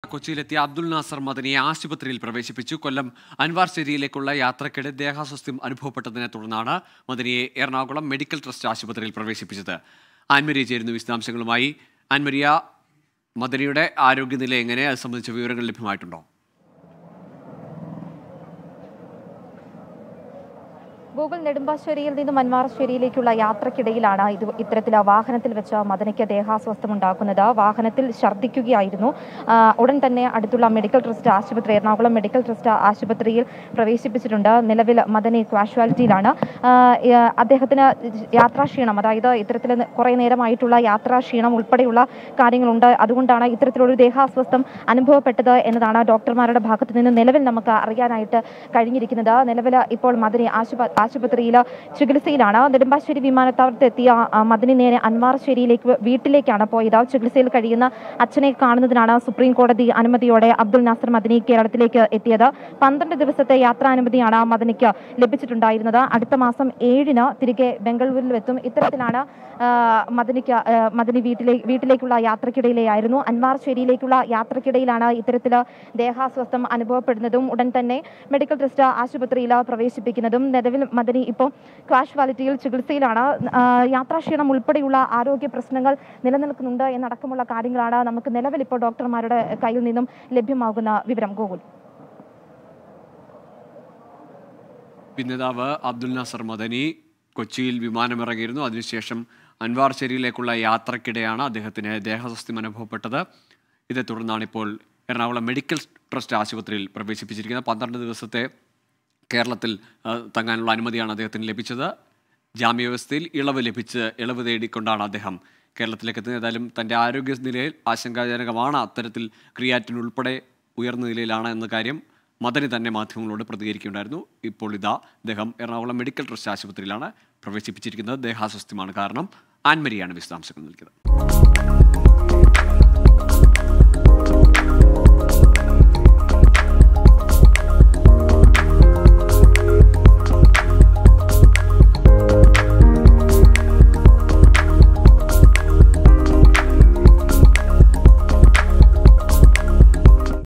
കൊച്ചിയിലെത്തിയ അബ്ദുൽ നാസർ മദനിയെ ആശുപത്രിയിൽ പ്രവേശിപ്പിച്ചു കൊല്ലം അൻവാർ ശേരിയിലേക്കുള്ള യാത്രക്കിടെ ദേഹാസ്വസ്ഥ്യം അനുഭവപ്പെട്ടതിനെ തുടർന്നാണ് മദനിയെ എറണാകുളം മെഡിക്കൽ ട്രസ്റ്റ് ആശുപത്രിയിൽ പ്രവേശിപ്പിച്ചത് ആൻമരിയ ചേരുന്നു വിശദാംശങ്ങളുമായി ആൻമരിയ മദനിയുടെ ആരോഗ്യനില എങ്ങനെ അത് സംബന്ധിച്ച വിവരങ്ങൾ ലഭ്യമായിട്ടുണ്ടോ ഗൂഗിൾ നെടുമ്പാശ്ശേരിയിൽ നിന്നും മന്മാറശ്ശേരിയിലേക്കുള്ള യാത്രക്കിടയിലാണ് ഇത് ഇത്തരത്തിൽ വാഹനത്തിൽ വെച്ച് മദനയ്ക്ക് ദേഹാസ്വസ്ഥമുണ്ടാക്കുന്നത് വാഹനത്തിൽ ഛർദ്ദിക്കുകയായിരുന്നു ആ, ഉടൻ തന്നെ അടുത്തുള്ള മെഡിക്കൽ ട്രസ്റ്റ് ആശുപത്രി എറണാകുളം മെഡിക്കൽ ട്രസ്റ്റ് ആശുപത്രിയിൽ പ്രവേശിപ്പിച്ചിട്ടുണ്ട് നിലവിൽ മദനി ക്വാഷ്വാലിറ്റിയിലാണ് ആ, ഏ, അദ്ദേഹത്തിന് യാത്രാക്ഷീണം അതായത് ഇത്തരത്തിൽ കുറേ നേരമായിട്ടുള്ള യാത്രാക്ഷീണം ഉൾപ്പെടെയുള്ള കാര്യങ്ങളുണ്ട് അതുകൊണ്ടാണ് ഇത്തരത്തിലൊരു ദേഹാസ്വസ്ഥം അനുഭവപ്പെട്ടത് എന്നതാണ് ഡോക്ടർമാരുടെ ഭാഗത്ത് നിന്ന് നിലവിൽ നമുക്ക് അറിയാനായിട്ട് കഴിഞ്ഞിരിക്കുന്നത് നിലവിൽ ഇപ്പോൾ മദനി ആശുപ ആശുപത്രിയിൽ ചികിത്സയിലാണ് നെടുമ്പാശ്ശേരി വിമാനത്താവളത്തിൽ എത്തിയ ആ, മദനി നേരെ അൻവാർശ്ശേരിയിലേക്ക് വീട്ടിലേക്കാണ് പോയത് ചികിത്സയിൽ കഴിയുന്ന അച്ഛനെ കാണുന്നതിനാണ് സുപ്രീം കോടതി അനുമതിയോടെ അബ്ദുൽ നാസർ മദനി കേരളത്തിലേക്ക് എത്തിയത് പന്ത്രണ്ട് ദിവസത്തെ യാത്രാനുമതിയാണ് മദനിക്ക് ലഭിച്ചിട്ടുണ്ടായിരുന്നത് അടുത്ത മാസം ഏഴിന് തിരികെ ബംഗളൂരിൽ എത്തും ഇത്തരത്തിലാണ് ആ, മദനിക്ക് ആ, മദനി വീട്ടിലെ വീട്ടിലേക്കുള്ള യാത്രക്കിടയിലെയായിരുന്നു അൻവാർശ്ശേരിയിലേക്കുള്ള യാത്രക്കിടയിലാണ് ഇത്തരത്തിൽ ദേഹാസ്വസ്ഥം അനുഭവപ്പെടുന്നതും ഉടൻ തന്നെ മെഡിക്കൽ ട്രസ്റ്റ് ആശുപത്രിയിൽ പ്രവേശിപ്പിക്കുന്നതും നിലവിൽ മദനി ഇപ്പോൾ ക്വാഷ്വാലിറ്റിയിൽ ചികിത്സയിലാണ് ആ, യാത്രാക്ഷീണം ഉൾപ്പെടെയുള്ള ആരോഗ്യ പ്രശ്നങ്ങൾ നിലനിൽക്കുന്നുണ്ട് എന്നടക്കമുള്ള കാര്യങ്ങളാണ് നമുക്ക് നിലവിൽ ഇപ്പോൾ ഡോക്ടർമാരുടെ കയ്യിൽ നിന്നും ലഭ്യമാകുന്ന വിവരം ഗോകുൽ പിന്നേതാവ് അബ്ദുൽ നാസർ മദനി കൊച്ചിയിൽ വിമാനമിറങ്ങിയിരുന്നു അതിനുശേഷം അൻവാർ ശേരിയിലേക്കുള്ള യാത്രക്കിടെയാണ് അദ്ദേഹത്തിന് ദേഹാസ്വസ്ഥ്യം അനുഭവപ്പെട്ടത് ഇതേ തുടർന്നാണ് ഇപ്പോൾ എറണാകുളം മെഡിക്കൽ ട്രസ്റ്റ് ആശുപത്രിയിൽ പ്രവേശിപ്പിച്ചിരിക്കുന്നത് പന്ത്രണ്ട് ദിവസത്തെ കേരളത്തിൽ ആ, തങ്ങാനുള്ള അനുമതിയാണ് അദ്ദേഹത്തിന് ലഭിച്ചത് ജാമ്യവ്യവസ്ഥയിൽ ഇളവ് ലഭിച്ച് ഇളവ് തേടിക്കൊണ്ടാണ് അദ്ദേഹം കേരളത്തിലേക്ക് എത്തുന്നത് ഏതായാലും തൻ്റെ ആരോഗ്യനിലയിൽ ആശങ്കാജനകമാണ് അത്തരത്തിൽ ക്രിയാറ്റിൻ ഉൾപ്പെടെ ഉയർന്ന നിലയിലാണ് എന്ന കാര്യം മദനി തന്നെ മാധ്യമങ്ങളോട് പ്രതികരിക്കുകയുണ്ടായിരുന്നു ഇപ്പോൾ ഇതാ അദ്ദേഹം എറണാകുളം മെഡിക്കൽ ട്രസ്റ്റ് ആശുപത്രിയിലാണ് പ്രവേശിപ്പിച്ചിരിക്കുന്നത് ദേഹാസ്വസ്ഥ്യമാണ് കാരണം ആൻമരിയാണ് വിശദാംശങ്ങൾ നൽകിയത്